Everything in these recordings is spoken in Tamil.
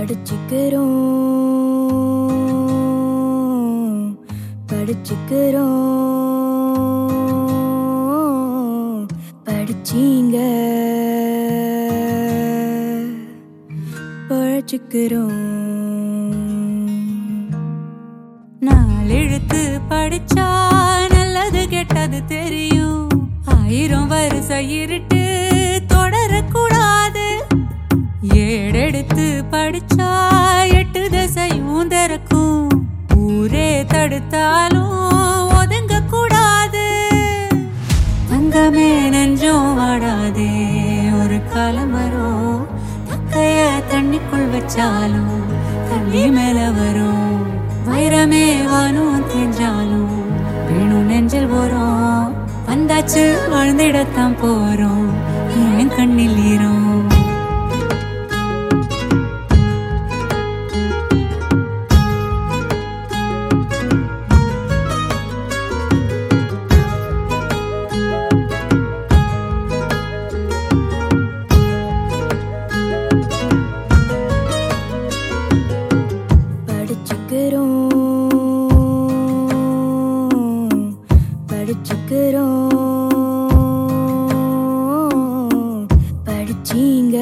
படிச்சுக்கிறோம் படிச்சுக்கிறோம் படிச்சீங்க பழச்சுக்கிறோம் நாலெழுத்து படிச்சா நல்லது கெட்டது தெரியும் ஆயிரம் வருஷம் இருட்டு தொடரக்கூடாது ஏடெடுத்து படிச்சா எட்டு திசையும் திறக்கும் ஊரே தடுத்தாலும் ஒதுங்க கூடாது தங்கமே நெஞ்சம் வாடாதே ஒரு காலம் வரும் தக்கைய தண்ணிக்குள் வச்சாலும் தண்ணி மேல வரும் வைரமே வானும் தெரிஞ்சாலும் வேணும் நெஞ்சில் போறோம் வந்தாச்சு வாழ்ந்திடத்தான் போறோம் என் கண்ணில் ஈரும் படிச்சுக்கிறோம் படிச்சுக்கிறோம் படிச்சீங்க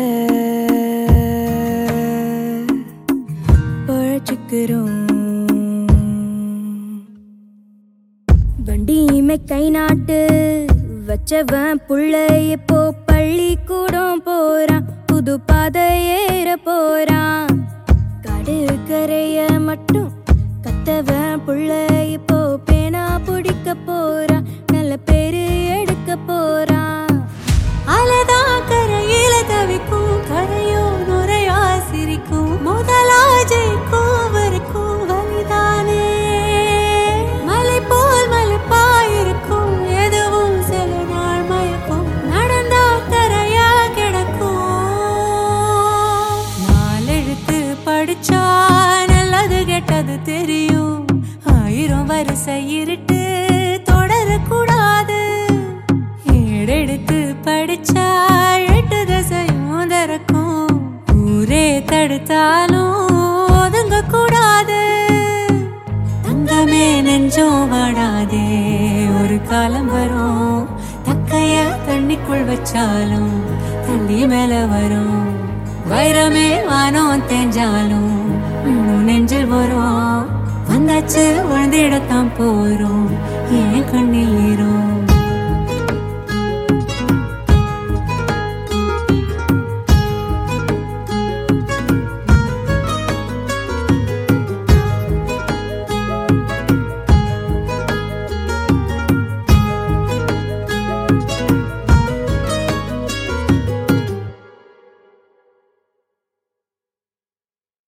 பழச்சுக்கிறோம் வண்டியுமே கை நாட்டு வச்சவன் புள்ள இப்போ பள்ளிக்கூடம் போறான் புது பாதை ஏற போறான் கடற்கரைய மட்டும் கத்தவன் புள்ள இப்போ பேனா பிடிக்க போறான் நல்ல பேரு எடுக்க போறான் அலதான் கரையில தவிக்கும் கரையோ நுரையா சிரிக்கும் முதலா ஜெயிக்கும் வரைக்கும் வலிதானே மலை போல் மலைப்பாயிருக்கும் எதுவும் சில நாள் மயக்கும் நடந்தா கரையா கிடக்கும் நாலெழுத்து படிச்சா நல்லது கெட்டது தெரியும் ஆயிரம் வரிசை இருட்டு தொடரக்கூடாது ஏடெடுத்து படிச்சா எட்டு திசையும் திறக்கும் ஊரே தடுத்தாலும் ஒதுங்க கூடாது தங்கமே நெஞ்சம் வாடாதே ஒரு காலம் வரும் தக்கைய தண்ணிக்குள் வச்சாலும் தண்ணி மேல வரும் வைரமே வானம் தேஞ்சாலும் இன்னும் நெஞ்சில் வரும் வந்தாச்சு வாழ்ந்திடத்தான் போறோம் என் கண்ணில் ஈரும்